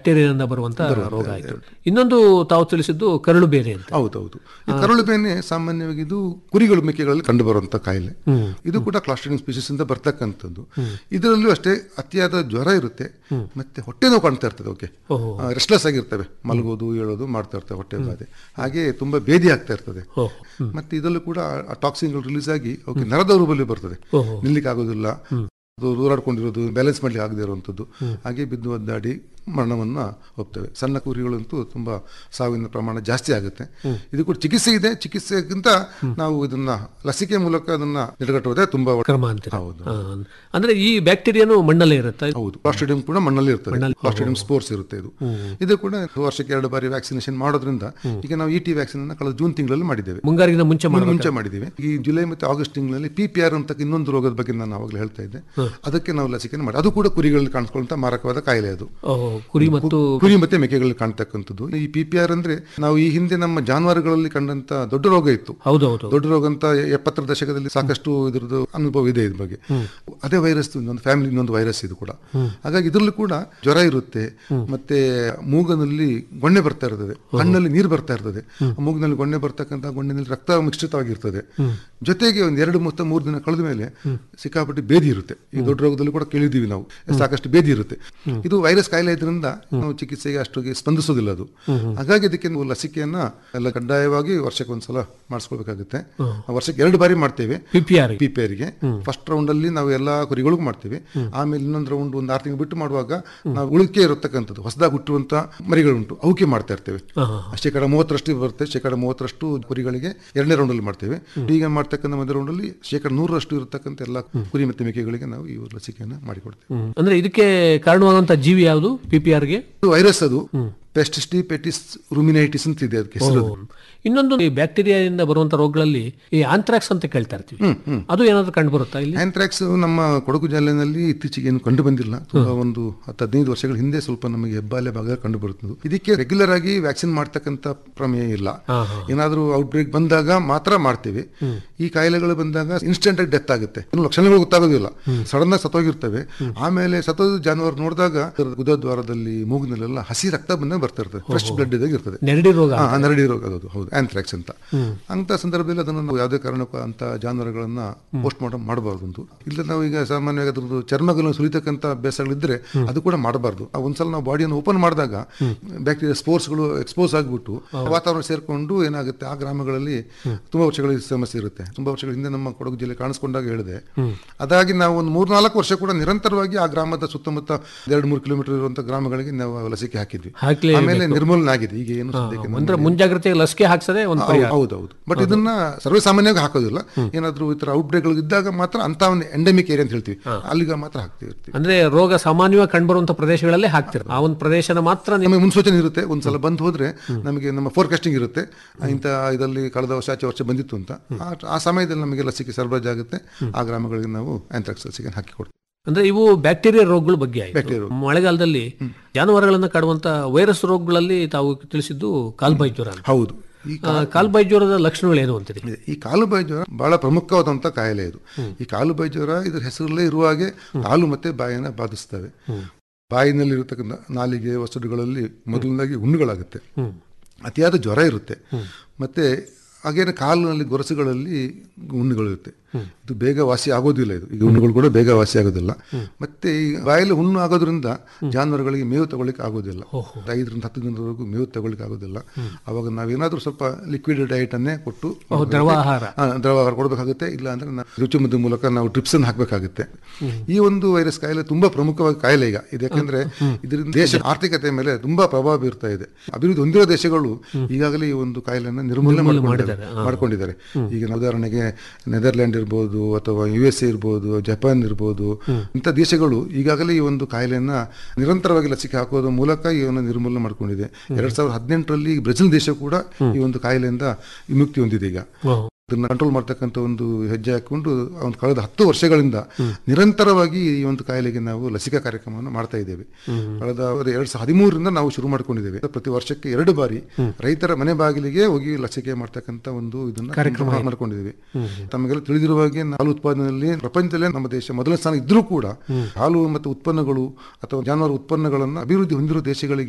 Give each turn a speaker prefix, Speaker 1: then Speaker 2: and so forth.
Speaker 1: ಬ್ಯಾಕ್ಟೀರಿಯಾದಿಂದ ಬರುವಂತ ರೋಗ ಆಯ್ತು ಇನ್ನೊಂದು ತಾವು ತಿಳಿಸಿದ್ದು ಕರಳು ಬೇನೆ ಅಂತ
Speaker 2: ಹೌದೌದು ಈ ಕರಳು ಬೇನೆ ಸಾಮಾನ್ಯವಾಗಿ ಇದು ಕುರಿಗಳು ಮೇಕೆಗಳಲ್ಲಿ ಕಂಡು ಬರುವಂತ ಕಾಯಿಲೆ ಇದು ಕೂಡ ಕ್ಲಾಸ್ಟ್ರಿಡಿಯಂ ಸ್ಪೀಶೀಸ್ ಇಂದ ಬರ್ತಕ್ಕಂಥದ್ದು ಇದರಲ್ಲೂ ಅಷ್ಟೇ ಅತಿಯಾದ ಜ್ವರ ಇರುತ್ತೆ ಮತ್ತೆ ಹೊಟ್ಟೆ ನೋವು ಕಾಣ್ತಾ ಇರ್ತದೆ ಓಕೆ
Speaker 1: ಓಹೋ.
Speaker 2: ರೆಸ್ಟ್ಲೆಸ್ ಆಗಿರ್ತವೆ ಮಲಗೋದು ಹೇಳೋದು ಮಾಡ್ತಾ ಇರ್ತವೆ ಹೊಟ್ಟೆ ಬಾಧೆ ಹಾಗೆ ತುಂಬಾ ಬೇದಿ ಆಗ್ತಾ ಇರ್ತದೆ
Speaker 1: ಓ
Speaker 2: ಮತ್ತೆ ಇದರಲ್ಲೂ ಕೂಡ ಟಾಕ್ಸಿನ್ಗಳು ರಿಲೀಸ್ ಆಗಿ ಅವಕ್ಕೆ ನರದ ರೂಪದಲ್ಲಿ ಬರ್ತದೆ
Speaker 1: ಓಹೋ.
Speaker 2: ನಿಲ್ಲಿಕ್ಕೆ ಆಗೋದಿಲ್ಲ ಅದು ದೂರಾಡ್ಕೊಂಡಿರೋದು ಬ್ಯಾಲೆನ್ಸ್ ಮಾಡ್ಲಿಕ್ಕೆ ಆಗದೆ ಇರುವಂಥದ್ದು ಹಾಗೆ ಬಿದ್ದು ಒದ್ದಾಡಿ ಮರಣವನ್ನ ಹೋಗ್ತವೆ ಸಣ್ಣ ಕುರಿಗಳಂತೂ ತುಂಬಾ ಸಾವಿನ ಪ್ರಮಾಣ ಜಾಸ್ತಿ ಆಗುತ್ತೆ ಇದು ಕೂಡ ಚಿಕಿತ್ಸೆ ಇದೆ ಚಿಕಿತ್ಸೆಗಿಂತ ನಾವು ಇದನ್ನ ಲಸಿಕೆ ಮೂಲಕ ಅದನ್ನ ನಿಡಗಟ್ಟುವುದೇ ತುಂಬಾ ಒಳ್ಳೆ-
Speaker 1: ಕ್ರಮ ಅಂತೀರ
Speaker 2: ಹೌದು
Speaker 1: ಆ, ಅಂದ್ರೆ ಈ ಬ್ಯಾಕ್ಟೀರಿಯಾನು ಮಣ್ಣಲ್ಲೇ ಇರುತ್ತೆ
Speaker 2: ಹೌದು ಕ್ಲಾಸ್ಟ್ರಿಡಿಯಂ ಕೂಡ ಮಣ್ಣಲ್ಲಿ ಇರ್ತದೆ
Speaker 1: ಮಣ್ಣಲ್ಲಿ-
Speaker 2: ಕ್ಲಾಸ್ಟ್ರಿಡಿಯಂ ಸ್ಪೋರ್ಸ್ ಇರುತ್ತೆ ಇದು ಇದು ಕೂಡ ವರ್ಷಕ್ಕೆ ಎರಡು ಬಾರಿ ವ್ಯಾಕ್ಸಿನೇಷನ್ ಮಾಡೋದ್ರಿಂದ ಈಗ ನಾವು ಇ ಟಿ ವ್ಯಾಕ್ಸಿನ್ ಅನ್ನ ಕಳೆದ ಜೂನ್ ತಿಂಗಳಲ್ಲಿ ಮಾಡಿದ್ದೇವೆ
Speaker 1: ಮುಂಗಾರಿಗಿಂತ ಮುಂಚೆ
Speaker 2: ಮುನ್-
Speaker 1: ಮಾಡಬೇಕು
Speaker 2: ಮುಂಚೆ ಮಾಡಿದ್ದೀವಿ ಈ ಜುಲೈ ಮತ್ತೆ ಆಗಸ್ಟ್ ತಿಂಗಳಲ್ಲಿ ಪಿ ಪಿ ಆರ್ ಅಂತ ಇನ್ನೊಂದು ರೋಗದ ಬಗ್ಗೆ ನಾನು ಅವಾಗಲೇ ಹೇಳ್ತಾ ಇದ್ದೆ ಅದಕ್ಕೆ ನಾವು ಲಸಿಕೆ ಮಾಡಿ ಅದು ಕೂಡ ಕುರಿಗಳಲ್ಲಿ ಕಾಣಿಸ್ಕೊಳ್ಳುವಂತ ಮಾರಕವಾದ ಕಾಯಿಲೆ ಅದು
Speaker 1: ಕುರಿ ಮತ್ತು
Speaker 2: ಕುರಿ ಮತ್ತೆ ಮೇಕೆಗಳಲ್ಲಿ ಕಾಣ್ತಕ್ಕಂಥದ್ದು ಈ ಪಿ ಪಿ ಆರ್ ಅಂದ್ರೆ ನಾವು ಈ ಹಿಂದೆ ನಮ್ಮ ಜಾನುವಾರುಗಳಲ್ಲಿ ಕಂಡಂತ ದೊಡ್ಡ ರೋಗ ಇತ್ತು
Speaker 1: ಹೌದೌದು
Speaker 2: ದೊಡ್ಡ ರೋಗ ಅಂತ ಎಪ್ಪತ್ತರ ದಶಕದಲ್ಲಿ ಸಾಕಷ್ಟು ಇದ್ರದ್ದು ಅನುಭವ ಇದೆ ಇದ್ರ ಬಗ್ಗೆ ಅದೇ ವೈರಸ್ ಒಂದು ಫ್ಯಾಮಿಲಿ ಇನ್ನೊಂದು ವೈರಸ್ ಇದು ಕೂಡ ಹಾಗಾಗಿ ಇದರಲ್ಲೂ ಕೂಡ ಜ್ವರ ಇರುತ್ತೆ ಮತ್ತೆ ಮೂಗನಲ್ಲಿ ಗೊಣ್ಣೆ ಬರ್ತಾ ಇರ್ತದೆ ಕಣ್ಣಲ್ಲಿ ನೀರು ಬರ್ತಾ ಇರ್ತದೆ ಆ ಮೂಗಿನಲ್ಲಿ ಗೊಣ್ಣೆ ಬರ್ತಕ್ಕಂಥ ಗೊಣ್ಣಿನಲ್ಲಿ ರಕ್ತ ಮಿಶ್ರಿತವಾಗಿರ್ತದೆ ಜೊತೆಗೆ ಒಂದ್ ಎರಡು ಮತ್ತು ಮೂರು ದಿನ ಕಳೆದ ಮೇಲೆ ಸಿಕ್ಕಾಪಟ್ಟೆ ಬೇದಿ ಇರುತ್ತೆ ಈ ದೊಡ್ಡ ರೋಗದಲ್ಲಿ ಕೂಡ ಕೇಳಿದೀವಿ ನಾವು ಸಾಕಷ್ಟು ಬೇದಿ ಇರುತ್ತೆ ಇದು ವೈರಸ್ ಕಾಯಿಲೆ ಇದರಿಂದ ನಾವು ಚಿಕಿತ್ಸೆಗೆ ಅಷ್ಟೊಗೆ ಸ್ಪಂದಿಸೋದಿಲ್ಲ ಅದು ಹಾಗಾಗಿ ಅದಕ್ಕೆ ನಾವು ಲಸಿಕೆಯನ್ನ ಎಲ್ಲ ಕಡ್ಡಾಯವಾಗಿ ವರ್ಷಕ್ಕೆ ಒಂದ್ಸಲ ಮಾಡಿಸ್ಕೊಳ್ಬೇಕಾಗುತ್ತೆ ವರ್ಷಕ್ಕೆ ಎರಡು ಬಾರಿ ಮಾಡ್ತೇವೆ
Speaker 1: P P R
Speaker 2: P P ಆರ್ಗೆ ಫಸ್ಟ್ ರೌಂಡ್ ಅಲ್ಲಿ ನಾವು ಎಲ್ಲಾ ಕುರಿಗಳಿಗೂ ಮಾಡ್ತೇವೆ ಆಮೇಲೆ ಇನ್ನೊಂದು ರೌಂಡ್ ಒಂದು ಆರು ತಿಂಗಳು ಬಿಟ್ಟು ಮಾಡುವಾಗ ನಾವು ಉಳಿಕೆ ಇರತಕ್ಕಂಥದ್ದು ಹೊಸದಾಗಿ ಹುಟ್ಟುವಂತ ಮರಿಗಳುಂಟು ಅವಕ್ಕೆ ಮಾಡ್ತಾ ಇರ್ತೇವೆ ಶೇಕಡ ಮೂವತ್ತರಷ್ಟು ಬರುತ್ತೆ ಶೇಕಡ ಮೂವತ್ತರಷ್ಟು ಕುರಿಗಳಿಗೆ ಎರಡನೇ ರೌಂಡ್ ಅಲ್ಲಿ ಮಾಡ್ತೇವೆ ಈಗ ಮಾಡ್ತಕ್ಕಂಥ ಮೊದಲ ರೌಂಡ್ ಅಲ್ಲಿ ಶೇಕಡ ನೂರರಷ್ಟು ಇರತಕ್ಕಂಥ ಎಲ್ಲ ಕುರಿ ಮತ್ತೆ ಮೇಕೆಗಳಿಗೆ ನಾವು ಈ ಲಸಿಕೆಯನ್ನು ಮಾಡಿಕೊಡ್ತೇವೆ
Speaker 1: ಅಂದ್ರೆ ಇದಕ್ಕೆ ಕಾರಣವಾಗುವಂತ ಜೀವಿ ಯಾವುದು ಪಿ ಪಿ ಆರ್ಗೆ
Speaker 2: ಇದು ವೈರಸ್ ಅದು ಪೆಸ್ಟಿಸ್ಟಿ ಪೆಟಿಸ್ ರುಮಿನೈಟಿಸ್ ಅಂತ ಇದೆ ಅದಕ್ಕೆ ಹೆಸರು ಅದು.
Speaker 1: ಇನ್ನೊಂದು ಈ ಬ್ಯಾಕ್ಟೀರಿಯಾದಿಂದ ಬರುವಂತ ರೋಗಗಳಲ್ಲಿ ಈ ಆಂಥ್ರಾಕ್ಸ್ ಅಂತ ಕೇಳ್ತಾ ಇರ್ತೀವಿ ಅದು ಏನಾದ್ರು ಕಂಡು ಬರುತ್ತಾ ಇಲ್ಲಿ
Speaker 2: ಆಂಥ್ರಾಕ್ಸ್ ನಮ್ಮ ಕೊಡಗು ಜಿಲ್ಲೆಯಲ್ಲಿ ಇತ್ತೀಚೆಗೆ ಏನು ಕಂಡು ಬಂದಿಲ್ಲ ತುಂಬಾ ಒಂದು ಹತ್ತು ಹದಿನೈದು ವರ್ಷಗಳ ಹಿಂದೆ ಸ್ವಲ್ಪ ನಮಗೆ ಹೆಬ್ಬಾಲೆ ಭಾಗ ಕಂಡು ಬರುತ್ತದೆ ಇದಕ್ಕೆ ರೆಗ್ಯುಲರ್ ಆಗಿ ವ್ಯಾಕ್ಸಿನ್ ಮಾಡ್ತಕ್ಕಂಥ ಪ್ರಮೇಯ ಇಲ್ಲ ಏನಾದರೂ ಔಟ್ಬ್ರೇಕ್ ಬಂದಾಗ ಮಾತ್ರ ಮಾಡ್ತೇವೆ ಈ ಕಾಯಿಲೆಗಳು ಬಂದಾಗ ಇನ್ಸ್ಟೆಂಟ್ ಆಗಿ ಡೆತ್ ಆಗುತ್ತೆ ಇನ್ನು ಲಕ್ಷಣಗಳು ಗೊತ್ತಾಗೋದಿಲ್ಲ ಸಡನ್ ಆಗಿ ಸತ್ತೋಗಿರ್ತವೆ ಆಮೇಲೆ ಸತ್ತೋದ ಜಾನುವಾರು ನೋಡಿದಾಗ ಅದರ ಗುದದ್ವಾರದಲ್ಲಿ ಮೂಗಿನಲ್ಲೆಲ್ಲ ಹಸಿ ರಕ್ತ ಬಂದಾಗ ಬರ್ತಾ ಇರ್ತದೆ ಫ್ರೆಶ್ ಬ್ಲಡ್ ಇದ್ದಾಗ ಇರ್ತದೆ
Speaker 1: ನೆರಡಿ ರೋಗ
Speaker 2: ಹಾ, ನರಡಿ ರೋಗ ಅದು ಹೌದು ಆಂಥ್ರಾಕ್ಸ್ ಅಂತ ಅಂತ ಸಂದರ್ಭದಲ್ಲಿ ಅದನ್ನು ನಾವು ಯಾವುದೇ ಕಾರಣಕ್ಕೂ ಅಂತ ಜಾನುವಾರುಗಳನ್ನ ಪೋಸ್ಟ್ ಮಾರ್ಟಮ್ ಮಾಡಬಾರ್ದು ಅಂತ ಇಲ್ಲ ನಾವು ಈಗ ಸಾಮಾನ್ಯವಾಗಿ ಅದ್ರದ್ದು ಚರ್ಮಗಳನ್ನು ಸುಲಿತಕ್ಕಂಥ ಅಭ್ಯಾಸಗಳಿದ್ರೆ ಅದು ಕೂಡ ಮಾಡಬಾರ್ದು ಆ ಒಂದ್ಸಲ ನಾವು ಬಾಡಿಯನ್ನು ಓಪನ್ ಮಾಡಿದಾಗ ಬ್ಯಾಕ್ಟೀರಿಯಾ ಸ್ಪೋರ್ಸ್ಗಳು ಎಕ್ಸ್ಪೋಸ್ ಆಗಿಬಿಟ್ಟು ವಾತಾವರಣ ಸೇರ್ಕೊಂಡು ಏನಾಗುತ್ತೆ ಆ ಗ್ರಾಮಗಳಲ್ಲಿ ತುಂಬಾ ವರ್ಷಗಳ ಈ ಸಮಸ್ಯೆ ಇರುತ್ತೆ ತುಂಬಾ ವರ್ಷಗಳ ಹಿಂದೆ ನಮ್ಮ ಕೊಡಗು ಜಿಲ್ಲೆ ಕಾಣಿಸ್ಕೊಂಡಾಗ ಹೇಳಿದೆ ಅದಾಗಿ ನಾವು ಒಂದು ಮೂರ್ನಾಲ್ಕು ವರ್ಷ ಕೂಡ ನಿರಂತರವಾಗಿ ಆ ಗ್ರಾಮದ ಸುತ್ತಮುತ್ತ ಎರಡು ಮೂರು ಕಿಲೋಮೀಟರ್ ಇರುವಂತ ಗ್ರಾಮಗಳಿಗೆ ನಾವು ಲಸಿಕೆ ಹಾಕಿದ್ವಿ
Speaker 1: ಹಾಕ್ಲೇ
Speaker 2: ಆಮೇಲೆ ನಿರ್ಮೂಲನೆ ಆಗಿದೆ ಈಗ ಏನು ಸದ್ಯಕ್ಕೆ ನಮ್ಗೆ-
Speaker 1: ಅಂದ್ರೆ ಮುಂಜಾಗ್ರತೆ ಲಸಿಕೆ ಹಾಕ್ಸದೆ ಒಂದು
Speaker 2: ಹೌದು, ಹೌದೌದು ಬಟ್ ಇದನ್ನ ಸರ್ವೇ ಸಾಮಾನ್ಯವಾಗಿ ಹಾಕೋದಿಲ್ಲ ಏನಾದ್ರೂ ಈ ತರ ಔಟ್ಬ್ರೇಕ್ ಇದ್ದಾಗ ಮಾತ್ರ ಅಂತ ಒಂದು ಎಂಡೆಮಿಕ್ ಏರಿಯಾ ಅಂತ ಹೇಳ್ತೀವಿ ಅಲ್ಲಿಗೆ ಮಾತ್ರ ಹಾಕ್ತೀವಿ ಇರ್ತೀವಿ
Speaker 1: ಅಂದ್ರೆ ರೋಗ ಸಾಮಾನ್ಯವಾಗಿ ಕಂಡುಬರುವಂತ ಪ್ರದೇಶಗಳಲ್ಲೇ ಹಾಕ್ತಿರ ಆ ಒಂದು ಪ್ರದೇಶನ ಮಾತ್ರ ನೀವು
Speaker 2: ನಮಗೆ ಮುನ್ಸೂಚನೆ ಇರುತ್ತೆ ಒಂದ್ಸಲ ಬಂದು ಹೋದ್ರೆ ನಮಗೆ ನಮ್ಮ ಫೋರ್ಕಾಸ್ಟಿಂಗ್ ಇರುತ್ತೆ ಇಂಥ ಇದರಲ್ಲಿ ಕಳೆದ ವರ್ಷ ಆಚೆ ವರ್ಷ ಬಂದಿತ್ತು ಅಂತ ಆ- ಆ ಸಮಯದಲ್ಲಿ ನಮಗೆ ಲಸಿಕೆ ಸರಬರಾಜು ಆಗುತ್ತೆ ಆ ಗ್ರಾಮಗಳಿಗೆ ನಾವು ಆಂಥ್ರಾಕ್ಸ್ ಲಸಿಕೆ ಹಾಕಿ ಕೊಡ್ತೀವಿ
Speaker 1: ಅಂದ್ರೆ ಇವು ಬ್ಯಾಕ್ಟೀರಿಯಾ ರೋಗಗಳ ಬಗ್ಗೆ ಆಯ್ತು
Speaker 2: ಬ್ಯಾಕ್ಟೀರಿಯಾ ರೋಗ.
Speaker 1: ಮಳೆಗಾಲದಲ್ಲಿ ಜಾನುವಾರುಗಳನ್ನ ಕಾಡುವಂತ ವೈರಸ್ ರೋಗಗಳಲ್ಲಿ ತಾವು ತಿಳಿಸಿದ್ದು ಕಾಲ್ಬಾಯಿ ಜ್ವರ ಅಂತ.
Speaker 2: ಹೌದು ಈ
Speaker 1: ಆ, ಕಾಲ್ಬಾಯಿ ಜ್ವರದ ಲಕ್ಷಣಗಳು ಏನು ಅಂತೀರಿ
Speaker 2: ಇದೆ. ಈ ಕಾಲುಬಾಯಿ ಜ್ವರ ಬಹಳ ಪ್ರಮುಖವಾದಂಥ ಕಾಯಿಲೆ ಇದು ಈ ಕಾಲುಬಾಯಿ ಜ್ವರ ಇದ್ರ ಹೆಸರಲ್ಲೇ ಇರುವ ಹಾಗೆ ಕಾಲು ಮತ್ತೆ ಬಾಯಿನ ಬಾಧಿಸ್ತವೆ ಬಾಯಿನಲ್ಲಿ ಇರತಕ್ಕಂಥ ನಾಲಿಗೆ ವಸಡುಗಳಲ್ಲಿ ಮೊದಲನೇದಾಗಿ ಹುಣ್ಣುಗಳಾಗುತ್ತೆ ಅತಿಯಾದ ಜ್ವರ ಇರುತ್ತೆ ಮತ್ತೆ ಹಾಗೇನೆ ಕಾಲಿನಲ್ಲಿ ಗೊರಸುಗಳಲ್ಲಿ ಹುಣ್ಣುಗಳು ಇರುತ್ತೆ ಇದು ಬೇಗ ವಾಸಿ ಆಗೋದಿಲ್ಲ ಇದು ಈಗ ಹುಣ್ಣುಗಳು ಕೂಡ ಬೇಗ ವಾಸಿ ಆಗೋದಿಲ್ಲ ಮತ್ತೆ ಈ ಬಾಯಲ್ಲಿ ಹುಣ್ಣು ಆಗೋದ್ರಿಂದ ಜಾನುವಾರುಗಳಿಗೆ ಮೇವು ತಗೊಳ್ಳಿಕ್ಕೆ ಆಗೋದಿಲ್ಲ ಐದರಿಂದ ಹತ್ತು ದಿನದವರೆಗೂ ಮೇವು ತಗೊಳ್ಳಿಕ್ಕೆ ಆಗೋದಿಲ್ಲ ಅವಾಗ ನಾವೇನಾದ್ರೂ ಸ್ವಲ್ಪ ಲಿಕ್ವಿಡ್ ಡಯಟ್ ಅನ್ನೇ ಕೊಟ್ಟು
Speaker 1: ದ್ರವ ಆಹಾರ
Speaker 2: ಆ, ದ್ರವ ಆಹಾರ ಕೊಡಬೇಕಾಗುತ್ತೆ ಇಲ್ಲ ಅಂದ್ರೆ ನಾವು ರುಚಿಮದ್ದು ಮೂಲಕ ನಾವು ಟ್ರಿಪ್ಸ್ ಅನ್ನು ಹಾಕಬೇಕಾಗುತ್ತೆ ಈ ಒಂದು ವೈರಸ್ ಕಾಯಿಲೆ ತುಂಬಾ ಪ್ರಮುಖವಾಗಿ ಕಾಯಿಲೆ ಈಗ ಇದು ಯಾಕಂದ್ರೆ ಇದರಿಂದ ದೇಶ ಆರ್ಥಿಕತೆ ಮೇಲೆ ತುಂಬಾ ಪ್ರಭಾವ ಬೀರ್ತಾ ಇದೆ ಅಭಿವೃದ್ಧಿ ಹೊಂದಿರೋ ದೇಶಗಳು ಈಗಾಗಲೇ ಈ ಒಂದು ಕಾಯಿಲೆಯನ್ನು ನಿರ್ಮೂಲನೆ ಮಾಡ್ಕೊಂಡಿದ್ದಾರೆ ಮಾಡ್ಕೊಂಡಿದ್ದಾರೆ ಈಗ ನಾವು ಉದಾಹರಣೆಗೆ ನೆದರ್ಲ್ಯಾಂಡ್ ಇರ್ಬೋದು ಅಥವಾ ಯು ಎಸ್ ಎ ಇರ್ಬೋದು ಜಪಾನ್ ಇರ್ಬೋದು ಇಂಥ ದೇಶಗಳು ಈಗಾಗಲೇ ಈ ಒಂದು ಕಾಯಿಲೆಯನ್ನ ನಿರಂತರವಾಗಿ ಲಸಿಕೆ ಹಾಕೋದ್ರ ಮೂಲಕ ಇವನ್ನ ನಿರ್ಮೂಲನೆ ಮಾಡ್ಕೊಂಡಿದೆ ಎರಡ್ ಸಾವಿರದ ಹದಿನೆಂಟರಲ್ಲಿ ಬ್ರೆಜಿಲ್ ದೇಶ ಕೂಡ ಈ ಒಂದು ಕಾಯಿಲೆಯಿಂದ ವಿಮುಕ್ತಿ ಹೊಂದಿದೆ ಈಗ ಅದನ್ನ ಕಂಟ್ರೋಲ್ ಮಾಡ್ತಕ್ಕಂಥ ಒಂದು ಹೆಜ್ಜೆ ಹಾಕೊಂಡು ಒಂದು ಕಳೆದ ಹತ್ತು ವರ್ಷಗಳಿಂದ ನಿರಂತರವಾಗಿ ಈ ಒಂದು ಕಾಯಿಲೆಗೆ ನಾವು ಲಸಿಕಾ ಕಾರ್ಯಕ್ರಮವನ್ನು ಮಾಡ್ತಾ ಇದ್ದೇವೆ ಕಳೆದ ಎರಡ್ ಸಾವಿರದ ಹದಿಮೂರರಿಂದ ನಾವು ಶುರು ಮಾಡ್ಕೊಂಡಿದ್ದೇವೆ ಪ್ರತಿ ವರ್ಷಕ್ಕೆ ಎರಡು ಬಾರಿ ರೈತರ ಮನೆ ಬಾಗಿಲಿಗೆ ಹೋಗಿ ಲಸಿಕೆ ಮಾಡ್ತಕ್ಕಂಥ ಒಂದು ಇದನ್ನ ಕಾರ್ಯಕ್ರಮ ಮಾಡ್ಕೊಂಡಿದ್ದೇವೆ ತಮಗೆಲ್ಲ ತಿಳಿದಿರುವ ಹಾಗೆ ಹಾಲು ಉತ್ಪಾದನೆಯಲ್ಲಿ ಪ್ರಪಂಚದಲ್ಲೇ ನಮ್ಮ ದೇಶ ಮೊದಲ ಸ್ಥಾನ ಇದ್ರೂ ಕೂಡ ಹಾಲು ಮತ್ತು ಉತ್ಪನ್ನಗಳು ಅಥವಾ ಜಾನುವಾರು ಉತ್ಪನ್ನಗಳನ್ನು ಅಭಿವೃದ್ಧಿ ಹೊಂದಿರುವ ದೇಶಗಳಿಗೆ